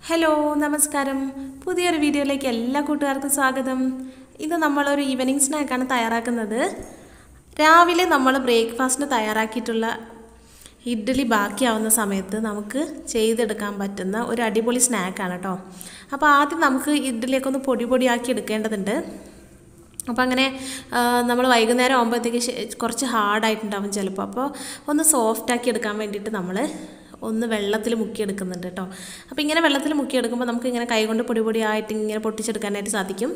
hello നമസ്കാരം പുതിയൊരു വീഡിയോയിലേക്ക് എല്ലാ കൂട്ടുകാർക്കും സ്വാഗതം ഇത് നമ്മളൊരു ഈവനിങ് സ്നാക്കാണ് തയ്യാറാക്കുന്നത് രാവിലെ നമ്മൾ ബ്രേക്ക്ഫാസ്റ്റിന് തയ്യാറാക്കിയിട്ടുള്ള ഇഡ്ഡലി ബാക്കിയാവുന്ന സമയത്ത് നമുക്ക് ചെയ്തെടുക്കാൻ പറ്റുന്ന ഒരു അടിപൊളി സ്നാക്കാണ് കേട്ടോ അപ്പോൾ ആദ്യം നമുക്ക് ഇഡ്ഡലിയൊക്കെ ഒന്ന് പൊടി പൊടിയാക്കി എടുക്കേണ്ടതുണ്ട് അപ്പോൾ അങ്ങനെ നമ്മൾ വൈകുന്നേരം ആകുമ്പോഴത്തേക്ക് കുറച്ച് ഹാർഡായിട്ടുണ്ടാവും ചിലപ്പോൾ അപ്പോൾ ഒന്ന് സോഫ്റ്റാക്കി എടുക്കാൻ വേണ്ടിയിട്ട് നമ്മൾ ഒന്ന് വെള്ളത്തിൽ മുക്കിയെടുക്കുന്നുണ്ട് കേട്ടോ അപ്പോൾ ഇങ്ങനെ വെള്ളത്തിൽ മുക്കിയെടുക്കുമ്പോൾ നമുക്ക് ഇങ്ങനെ കൈകൊണ്ട് പൊടി പൊടിയായിട്ട് ഇങ്ങനെ പൊട്ടിച്ചെടുക്കാനായിട്ട് സാധിക്കും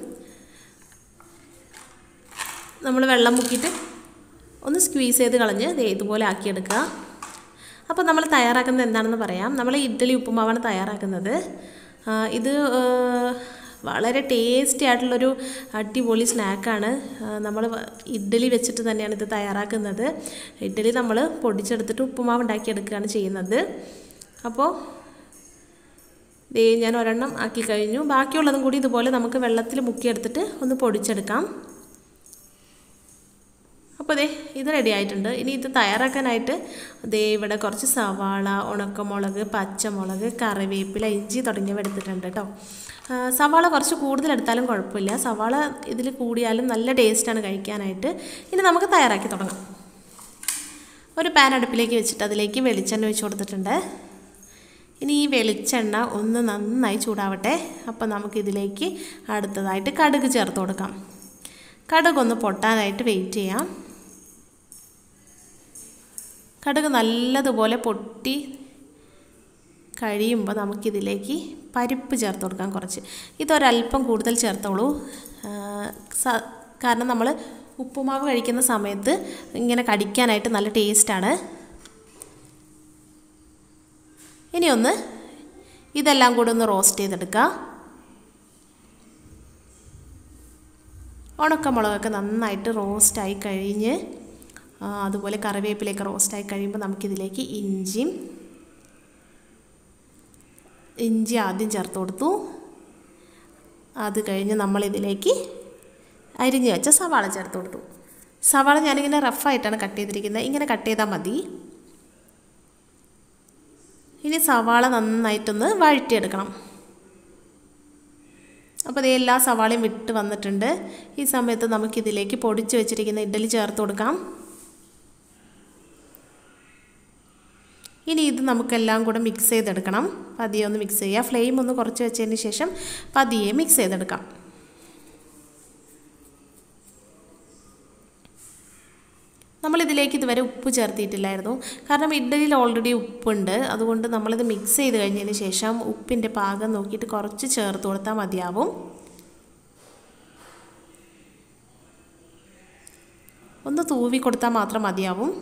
നമ്മൾ വെള്ളം മുക്കിയിട്ട് ഒന്ന് സ്ക്വീസ് ചെയ്ത് കളഞ്ഞ് ദേ ഇതുപോലെ ആക്കിയെടുക്കുക അപ്പോൾ നമ്മൾ തയ്യാറാക്കുന്നത് എന്താണെന്ന് പറയാം നമ്മൾ ഇഡ്ഡലി ഉപ്പുമാവാണ് തയ്യാറാക്കുന്നത് ഇത് വളരെ ടേസ്റ്റി ആയിട്ടുള്ളൊരു അടിപൊളി സ്നാക്കാണ് നമ്മൾ ഇഡ്ഡലി വെച്ചിട്ട് തന്നെയാണ് ഇത് തയ്യാറാക്കുന്നത് ഇഡ്ഡലി നമ്മൾ പൊടിച്ചെടുത്തിട്ട് ഉപ്പുമാവ് ഉണ്ടാക്കിയെടുക്കുകയാണ് ചെയ്യുന്നത് അപ്പോൾ ദേ ഞാൻ ഒരെണ്ണം ആക്കി കഴിഞ്ഞു ബാക്കിയുള്ളതും കൂടി ഇതുപോലെ നമുക്ക് വെള്ളത്തിൽ മുക്കിയെടുത്തിട്ട് ഒന്ന് പൊടിച്ചെടുക്കാം അപ്പോൾ ദേ ഇത് റെഡി ആയിട്ടുണ്ട് ഇനി ഇത് തയ്യാറാക്കാനായിട്ട് ദേ ഇവിടെ കുറച്ച് സവാള ഉണക്കമുളക് പച്ചമുളക് കറിവേപ്പില ഇഞ്ചി തുടങ്ങിയവ എടുത്തിട്ടുണ്ട് കേട്ടോ സവാള കുറച്ച് കൂടുതൽ എടുത്താലും കുഴപ്പമില്ല സവാള ഇതിൽ കൂടിയാലും നല്ല ടേസ്റ്റാണ് കഴിക്കാനായിട്ട് ഇനി നമുക്ക് തയ്യാറാക്കി തുടങ്ങാം ഒരു പാൻ അടുപ്പിലേക്ക് വെച്ചിട്ട് അതിലേക്ക് വെളിച്ചെണ്ണ ഒഴിച്ച് കൊടുത്തിട്ടുണ്ട് ഇനി ഈ വെളിച്ചെണ്ണ ഒന്ന് നന്നായി ചൂടാവട്ടെ അപ്പോൾ നമുക്കിതിലേക്ക് അടുത്തതായിട്ട് കടുക് ചേർത്ത് കൊടുക്കാം കടുകൊന്ന് പൊട്ടാനായിട്ട് വെയിറ്റ് ചെയ്യാം കടുക് നല്ലതുപോലെ പൊട്ടി കഴിയുമ്പോൾ നമുക്കിതിലേക്ക് പരിപ്പ് ചേർത്ത് കൊടുക്കാം കുറച്ച് ഇതൊരല്പം കൂടുതൽ ചേർത്തോളൂ കാരണം നമ്മൾ ഉപ്പുമാവ് കഴിക്കുന്ന സമയത്ത് ഇങ്ങനെ കടിക്കാനായിട്ട് നല്ല ടേസ്റ്റാണ് ഇനി ഒന്ന് ഇതെല്ലാം കൂടി ഒന്ന് റോസ്റ്റ് ചെയ്തെടുക്കുക ഉണക്കമുളകൊക്കെ നന്നായിട്ട് റോസ്റ്റായി കഴിഞ്ഞ് അതുപോലെ കറിവേപ്പിലയൊക്കെ റോസ്റ്റായി കഴിയുമ്പോൾ നമുക്കിതിലേക്ക് ഇഞ്ചിയും ഇഞ്ചി ആദ്യം ചേർത്ത് കൊടുത്തു അത് കഴിഞ്ഞ് നമ്മളിതിലേക്ക് അരിഞ്ഞ് വെച്ച സവാള ചേർത്ത് കൊടുത്തു സവാള ഞാനിങ്ങനെ റഫായിട്ടാണ് കട്ട് ചെയ്തിരിക്കുന്നത് ഇങ്ങനെ കട്ട് ചെയ്താൽ മതി ഇനി സവാള നന്നായിട്ടൊന്ന് വഴറ്റിയെടുക്കണം അപ്പോൾ ഇത് എല്ലാ സവാളയും വിട്ട് വന്നിട്ടുണ്ട് ഈ സമയത്ത് നമുക്കിതിലേക്ക് പൊടിച്ച് വെച്ചിരിക്കുന്ന ഇഡ്ഡലി ചേർത്ത് കൊടുക്കാം ഇനി ഇത് നമുക്കെല്ലാം കൂടെ മിക്സ് ചെയ്തെടുക്കണം പതിയെ ഒന്ന് മിക്സ് ചെയ്യുക ഫ്ലെയിം ഒന്ന് കുറച്ച് വെച്ചതിന് ശേഷം പതിയെ മിക്സ് ചെയ്തെടുക്കാം നമ്മളിതിലേക്ക് ഇതുവരെ ഉപ്പ് ചേർത്തിയിട്ടില്ലായിരുന്നു കാരണം ഇഡ്ഡലിയിൽ ഓൾറെഡി ഉപ്പുണ്ട് അതുകൊണ്ട് നമ്മളിത് മിക്സ് ചെയ്ത് കഴിഞ്ഞതിന് ശേഷം ഉപ്പിൻ്റെ പാകം നോക്കിയിട്ട് കുറച്ച് ചേർത്ത് കൊടുത്താൽ മതിയാവും ഒന്ന് തൂവി കൊടുത്താൽ മാത്രം മതിയാവും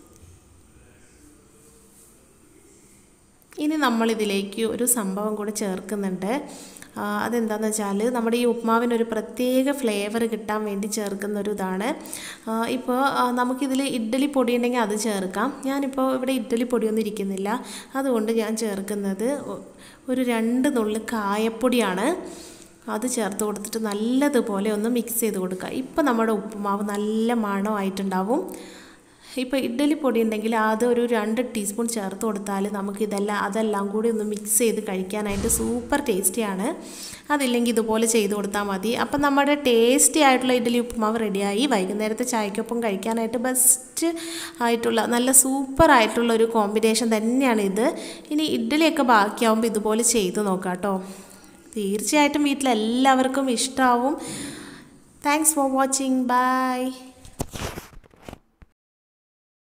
ഇനി നമ്മളിതിലേക്ക് ഒരു സംഭവം കൂടെ ചേർക്കുന്നുണ്ട് അതെന്താണെന്ന് വെച്ചാൽ നമ്മുടെ ഈ ഉപ്മാവിനൊരു പ്രത്യേക ഫ്ലേവർ കിട്ടാൻ വേണ്ടി ചേർക്കുന്ന ഒരു ഇതാണ് ഇപ്പോൾ നമുക്കിതിൽ ഇഡ്ഡലി പൊടി ഉണ്ടെങ്കിൽ അത് ചേർക്കാം ഞാനിപ്പോൾ ഇവിടെ ഇഡ്ഡലി പൊടിയൊന്നും ഇരിക്കുന്നില്ല അതുകൊണ്ട് ഞാൻ ചേർക്കുന്നത് ഒരു രണ്ട് നുള്ളി കായപ്പൊടിയാണ് അത് ചേർത്ത് കൊടുത്തിട്ട് നല്ലതുപോലെ ഒന്ന് മിക്സ് ചെയ്ത് കൊടുക്കുക ഇപ്പോൾ നമ്മുടെ ഉപ്പുമാവ് നല്ല മണമായിട്ടുണ്ടാവും ഇപ്പോൾ ഇഡ്ഡലി പൊടി ഉണ്ടെങ്കിൽ അത് ഒരു രണ്ട് ടീസ്പൂൺ ചേർത്ത് കൊടുത്താൽ നമുക്കിതെല്ലാം അതെല്ലാം കൂടി ഒന്ന് മിക്സ് ചെയ്ത് കഴിക്കാനായിട്ട് സൂപ്പർ ടേസ്റ്റിയാണ് അതില്ലെങ്കിൽ ഇതുപോലെ ചെയ്ത് കൊടുത്താൽ മതി അപ്പം നമ്മുടെ ടേസ്റ്റി ആയിട്ടുള്ള ഇഡ്ഡലി ഉപ്പുമാവ് റെഡിയായി വൈകുന്നേരത്തെ ചായക്കൊപ്പം കഴിക്കാനായിട്ട് ബെസ്റ്റ് ആയിട്ടുള്ള നല്ല സൂപ്പർ ആയിട്ടുള്ള ഒരു കോമ്പിനേഷൻ തന്നെയാണ് ഇത് ഇനി ഇഡ്ഡലിയൊക്കെ ബാക്കിയാവുമ്പോൾ ഇതുപോലെ ചെയ്ത് നോക്കാം കേട്ടോ തീർച്ചയായിട്ടും വീട്ടിലെല്ലാവർക്കും ഇഷ്ടമാവും താങ്ക്സ് ഫോർ വാച്ചിങ് ബൈ